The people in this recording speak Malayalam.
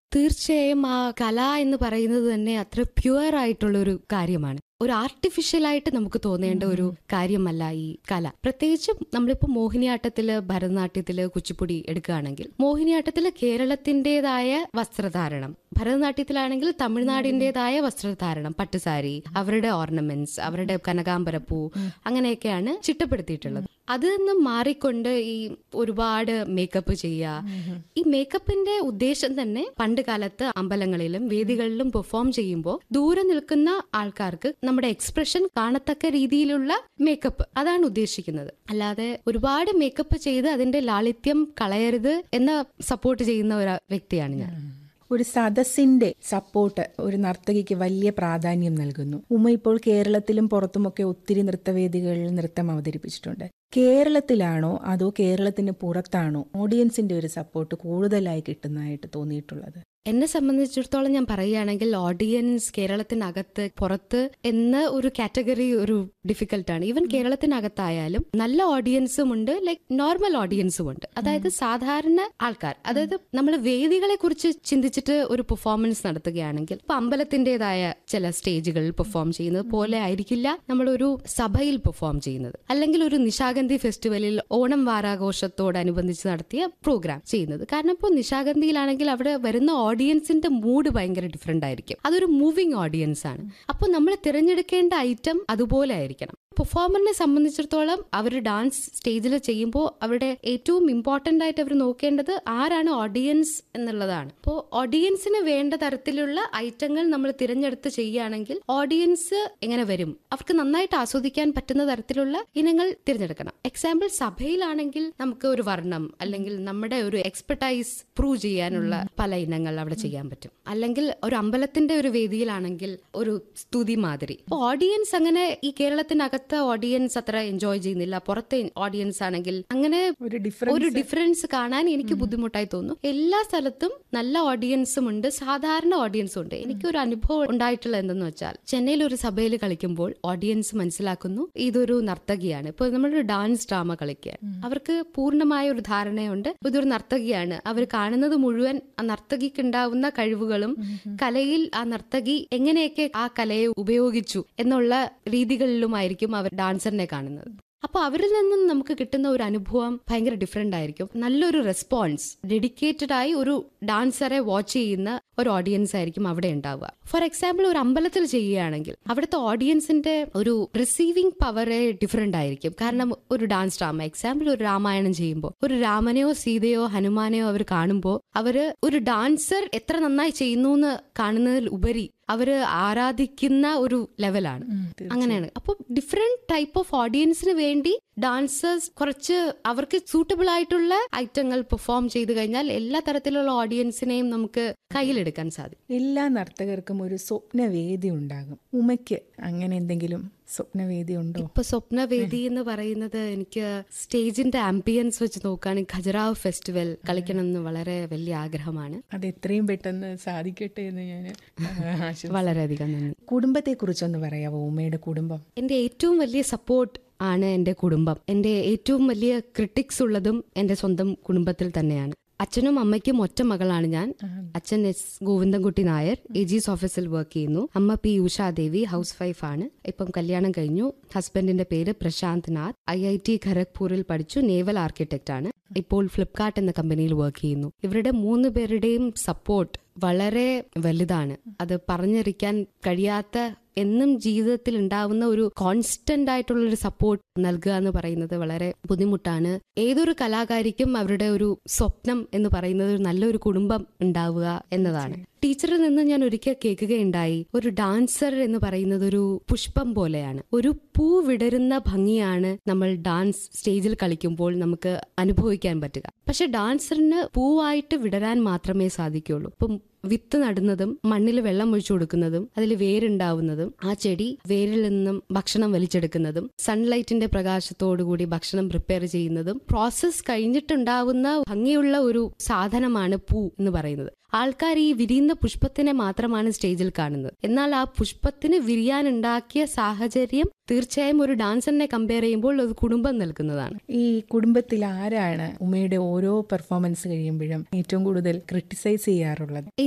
തീർച്ചയായും ആ കല എന്ന് പറയുന്നത് തന്നെ അത്ര പ്യുവർ ആയിട്ടുള്ള ഒരു കാര്യമാണ് ഒരു ആർട്ടിഫിഷ്യൽ ആയിട്ട് നമുക്ക് തോന്നേണ്ട ഒരു കാര്യമല്ല ഈ കല പ്രത്യേകിച്ചും നമ്മളിപ്പോ മോഹിനിയാട്ടത്തില് ഭരതനാട്യത്തില് കുച്ചിപ്പുടി എടുക്കുകയാണെങ്കിൽ മോഹിനിയാട്ടത്തില് കേരളത്തിന്റേതായ വസ്ത്രധാരണം ഭരതനാട്യത്തിലാണെങ്കിൽ തമിഴ്നാടിന്റേതായ വസ്ത്രധാരണം പട്ടുസാരി അവരുടെ ഓർണമെന്റ്സ് അവരുടെ കനകാമ്പരപ്പൂ അങ്ങനെയൊക്കെയാണ് ചിട്ടപ്പെടുത്തിയിട്ടുള്ളത് അത് നിന്ന് മാറിക്കൊണ്ട് ഈ ഒരുപാട് മേക്കപ്പ് ചെയ്യുക ഈ മേക്കപ്പിന്റെ ഉദ്ദേശം തന്നെ പണ്ട് കാലത്ത് അമ്പലങ്ങളിലും വേദികളിലും പെർഫോം ചെയ്യുമ്പോൾ ദൂരെ നിൽക്കുന്ന ആൾക്കാർക്ക് നമ്മുടെ എക്സ്പ്രഷൻ കാണത്തക്ക രീതിയിലുള്ള മേക്കപ്പ് അതാണ് ഉദ്ദേശിക്കുന്നത് അല്ലാതെ ഒരുപാട് മേക്കപ്പ് ചെയ്ത് അതിന്റെ ലാളിത്യം കളയരുത് എന്ന് സപ്പോർട്ട് ചെയ്യുന്ന ഒരു വ്യക്തിയാണ് ഞാൻ ഒരു സദസ്സിന്റെ സപ്പോർട്ട് ഒരു നർത്തകിക്ക് വലിയ പ്രാധാന്യം നൽകുന്നു ഉമ്മ ഇപ്പോൾ കേരളത്തിലും പുറത്തുമൊക്കെ ഒത്തിരി നൃത്തവേദികളിൽ നൃത്തം അവതരിപ്പിച്ചിട്ടുണ്ട് കേരളത്തിലാണോ അതോ കേരളത്തിന് പുറത്താണോ ഓഡിയൻസിന്റെ ഒരു സപ്പോർട്ട് കൂടുതലായി കിട്ടുന്നതായിട്ട് തോന്നിയിട്ടുള്ളത് എന്നെ സംബന്ധിച്ചിടത്തോളം ഞാൻ പറയുകയാണെങ്കിൽ ഓഡിയൻസ് കേരളത്തിനകത്ത് പുറത്ത് എന്ന ഒരു കാറ്റഗറി ഒരു ഡിഫിക്കൽട്ടാണ് ഈവൻ കേരളത്തിനകത്തായാലും നല്ല ഓഡിയൻസും ഉണ്ട് ലൈക് നോർമൽ ഓഡിയൻസും ഉണ്ട് അതായത് സാധാരണ ആൾക്കാർ അതായത് നമ്മൾ വേദികളെ കുറിച്ച് ചിന്തിച്ചിട്ട് ഒരു പെർഫോമൻസ് നടത്തുകയാണെങ്കിൽ ഇപ്പൊ അമ്പലത്തിന്റേതായ ചില സ്റ്റേജുകളിൽ പെർഫോം ചെയ്യുന്നത് പോലെ ആയിരിക്കില്ല നമ്മൾ ഒരു സഭയിൽ പെർഫോം ചെയ്യുന്നത് അല്ലെങ്കിൽ ഒരു നിശാഗന്ധി ഫെസ്റ്റിവലിൽ ഓണം വാരാഘോഷത്തോടനുബന്ധിച്ച് നടത്തിയ പ്രോഗ്രാം ചെയ്യുന്നത് കാരണം ഇപ്പോൾ നിശാഗന്ധിയിലാണെങ്കിൽ അവിടെ വരുന്ന ഓഡിയൻസിന്റെ മൂഡ് ഭയങ്കര ഡിഫറെന്റ് ആയിരിക്കും അതൊരു മൂവിങ് ഓഡിയൻസ് ആണ് അപ്പോൾ നമ്മൾ തിരഞ്ഞെടുക്കേണ്ട ഐറ്റം അതുപോലെ ആയിരിക്കണം പെർഫോമറിനെ സംബന്ധിച്ചിടത്തോളം അവർ ഡാൻസ് സ്റ്റേജിൽ ചെയ്യുമ്പോൾ അവരുടെ ഏറ്റവും ഇമ്പോർട്ടന്റ് ആയിട്ട് അവർ നോക്കേണ്ടത് ആരാണ് ഓഡിയൻസ് എന്നുള്ളതാണ് അപ്പോൾ ഓഡിയൻസിന് വേണ്ട തരത്തിലുള്ള ഐറ്റങ്ങൾ നമ്മൾ തിരഞ്ഞെടുത്ത് ചെയ്യുകയാണെങ്കിൽ ഓഡിയൻസ് എങ്ങനെ വരും അവർക്ക് നന്നായിട്ട് ആസ്വദിക്കാൻ പറ്റുന്ന തരത്തിലുള്ള ഇനങ്ങൾ തിരഞ്ഞെടുക്കണം എക്സാമ്പിൾ സഭയിലാണെങ്കിൽ നമുക്ക് ഒരു വർണ്ണം അല്ലെങ്കിൽ നമ്മുടെ ഒരു എക്സ്പെർട്ടൈസ് പ്രൂവ് ചെയ്യാനുള്ള പല ഇനങ്ങൾ അവിടെ ചെയ്യാൻ പറ്റും അല്ലെങ്കിൽ ഒരു അമ്പലത്തിന്റെ ഒരു വേദിയിലാണെങ്കിൽ ഒരു സ്തുതി മാതിരി അപ്പോൾ ഓഡിയൻസ് അങ്ങനെ ഈ കേരളത്തിനകത്ത് ഓഡിയൻസ് അത്ര എൻജോയ് ചെയ്യുന്നില്ല പുറത്തെ ഓഡിയൻസ് ആണെങ്കിൽ അങ്ങനെ ഒരു ഒരു ഡിഫറൻസ് ഡിഫറൻസ് കാണാൻ എനിക്ക് ബുദ്ധിമുട്ടായി തോന്നുന്നു എല്ലാ സ്ഥലത്തും നല്ല ഓഡിയൻസും ഉണ്ട് സാധാരണ ഓഡിയൻസും ഉണ്ട് എനിക്ക് ഒരു അനുഭവം ഉണ്ടായിട്ടുള്ള എന്തെന്ന് വെച്ചാൽ ചെന്നൈയിൽ ഒരു സഭയിൽ കളിക്കുമ്പോൾ ഓഡിയൻസ് മനസ്സിലാക്കുന്നു ഇതൊരു നർത്തകിയാണ് ഇപ്പൊ നമ്മളൊരു ഡാൻസ് ഡ്രാമ കളിക്കുകയാണ് അവർക്ക് പൂർണ്ണമായ ഒരു ധാരണയുണ്ട് ഇതൊരു നർത്തകിയാണ് അവർ കാണുന്നത് മുഴുവൻ ആ നർത്തകിക്ക് ഉണ്ടാവുന്ന കഴിവുകളും കലയിൽ ആ നർത്തകി എങ്ങനെയൊക്കെ ആ കലയെ ഉപയോഗിച്ചു എന്നുള്ള രീതികളിലുമായിരിക്കും അവർ ഡാൻസറിനെ കാണുന്നത് അപ്പൊ അവരിൽ നിന്നും നമുക്ക് കിട്ടുന്ന ഒരു അനുഭവം ഭയങ്കര ഡിഫറെന്റ് ആയിരിക്കും നല്ലൊരു റെസ്പോൺസ് ഡെഡിക്കേറ്റഡ് ആയി ഒരു ഡാൻസറെ വാച്ച് ചെയ്യുന്ന ഒരു ഓഡിയൻസ് ആയിരിക്കും അവിടെ ഉണ്ടാവുക ഫോർ എക്സാമ്പിൾ ഒരു അമ്പലത്തിൽ ചെയ്യുകയാണെങ്കിൽ അവിടുത്തെ ഓഡിയൻസിന്റെ ഒരു റിസീവിംഗ് പവറെ ഡിഫറെന്റ് ആയിരിക്കും കാരണം ഒരു ഡാൻസ് ഡ്രാമ എക്സാമ്പിൾ ഒരു രാമായണം ചെയ്യുമ്പോൾ ഒരു രാമനെയോ സീതയോ ഹനുമാനെയോ അവർ കാണുമ്പോൾ അവര് ഒരു ഡാൻസർ എത്ര നന്നായി ചെയ്യുന്നു എന്ന് കാണുന്നതിൽ ഉപരി അവര് ആരാധിക്കുന്ന ഒരു ലെവലാണ് അങ്ങനെയാണ് അപ്പോൾ ഡിഫറെന്റ് ടൈപ്പ് ഓഫ് ഓഡിയൻസിന് വേണ്ടി ഡാൻസേഴ്സ് കുറച്ച് അവർക്ക് സൂട്ടബിൾ ആയിട്ടുള്ള ഐറ്റങ്ങൾ പെർഫോം ചെയ്തു കഴിഞ്ഞാൽ എല്ലാ തരത്തിലുള്ള ഓഡിയൻസിനെയും നമുക്ക് കയ്യിലെടുക്കാൻ സാധിക്കും എല്ലാ നർത്തകർക്കും ഒരു സ്വപ്നവേദി ഉണ്ടാകും ഉമയ്ക്ക് അങ്ങനെ എന്തെങ്കിലും സ്വപ്നവേദി ഉണ്ടോ ഇപ്പൊ സ്വപ്നവേദി എന്ന് പറയുന്നത് എനിക്ക് സ്റ്റേജിന്റെ ആംബിയൻസ് വെച്ച് നോക്കുകയാണെങ്കിൽ ഖജറാവ് ഫെസ്റ്റിവൽ കളിക്കണം എന്ന് വളരെ വലിയ ആഗ്രഹമാണ് അത് എത്രയും പെട്ടെന്ന് സാധിക്കട്ടെ എന്ന് ഞാൻ ആശംസിക്കുന്നു വളരെയധികം നന്ദി കുടുംബത്തെ കുറിച്ചൊന്ന് പറയാവോ ഉമ്മയുടെ കുടുംബം എന്റെ ഏറ്റവും വലിയ സപ്പോർട്ട് ആണ് എന്റെ കുടുംബം എന്റെ ഏറ്റവും വലിയ ക്രിട്ടിക്സ് ഉള്ളതും എന്റെ സ്വന്തം കുടുംബത്തിൽ തന്നെയാണ് അച്ഛനും അമ്മയ്ക്കും ഒറ്റ മകളാണ് ഞാൻ അച്ഛൻ എസ് ഗോവിന്ദൻകുട്ടി നായർ എ ജിസ് ഓഫീസിൽ വർക്ക് ചെയ്യുന്നു അമ്മ പി ഉഷാദേവി ഹൗസ് വൈഫ് ആണ് ഇപ്പം കല്യാണം കഴിഞ്ഞു ഹസ്ബൻഡിന്റെ പേര് Prashanth Nath I I T ഖരഗ്പൂരിൽ പഠിച്ചു നേവൽ ആർക്കിടെക്ട് ആണ് ഇപ്പോൾ ഫ്ലിപ്കാർട്ട് എന്ന കമ്പനിയിൽ വർക്ക് ചെയ്യുന്നു ഇവരുടെ മൂന്ന് പേരുടെയും സപ്പോർട്ട് വളരെ വലുതാണ് അത് പറഞ്ഞറിയിക്കാൻ കഴിയാത്ത എന്നും ജീവിതത്തിൽ ഉണ്ടാവുന്ന ഒരു കോൺസ്റ്റന്റ് ആയിട്ടുള്ള ഒരു സപ്പോർട്ട് നൽകുക എന്ന് പറയുന്നത് വളരെ ബുദ്ധിമുട്ടാണ് ഏതൊരു കലാകാരിക്കും അവരുടെ ഒരു സ്വപ്നം എന്ന് പറയുന്നത് ഒരു നല്ലൊരു കുടുംബം ഉണ്ടാവുക എന്നതാണ് ടീച്ചറിൽ നിന്ന് ഞാൻ ഒരിക്കൽ കേൾക്കുകയുണ്ടായി ഒരു ഡാൻസർ എന്ന് പറയുന്നത് ഒരു പുഷ്പം പോലെയാണ് ഒരു പൂ വിടരുന്ന ഭംഗിയാണ് നമ്മൾ ഡാൻസ് സ്റ്റേജിൽ കളിക്കുമ്പോൾ നമുക്ക് അനുഭവിക്കാൻ പറ്റുക പക്ഷെ ഡാൻസറിന് പൂവായിട്ട് വിടരാൻ മാത്രമേ സാധിക്കുള്ളൂ ഇപ്പം വിത്ത് നടുന്നതും മണ്ണിൽ വെള്ളം ഒഴിച്ചു കൊടുക്കുന്നതും അതിൽ വേരുണ്ടാവുന്നതും ആ ചെടി വേരിൽ നിന്നും ഭക്ഷണം വലിച്ചെടുക്കുന്നതും സൺലൈറ്റിന്റെ പ്രകാശത്തോടുകൂടി ഭക്ഷണം പ്രിപ്പയർ ചെയ്യുന്നതും പ്രോസസ് കഴിഞ്ഞിട്ടുണ്ടാവുന്ന ഭംഗിയുള്ള ഒരു സാധനമാണ് പൂ എന്ന് പറയുന്നത് ആൾക്കാർ ഈ വിരിയുന്ന പുഷ്പത്തിനെ മാത്രമാണ് സ്റ്റേജിൽ കാണുന്നത് എന്നാൽ ആ പുഷ്പത്തിന് വിരിയാനുണ്ടാക്കിയ സാഹചര്യം തീർച്ചയായും ഒരു ഡാൻസറിനെ കമ്പയർ ചെയ്യുമ്പോൾ ഒരു കുടുംബം നൽകുന്നതാണ് ഈ കുടുംബത്തിൽ ആരാണ് ഉമ്മയുടെ ഓരോ പെർഫോമൻസ് കഴിയുമ്പോഴും ഏറ്റവും കൂടുതൽ ക്രിട്ടിസൈസ് ചെയ്യാറുള്ളത്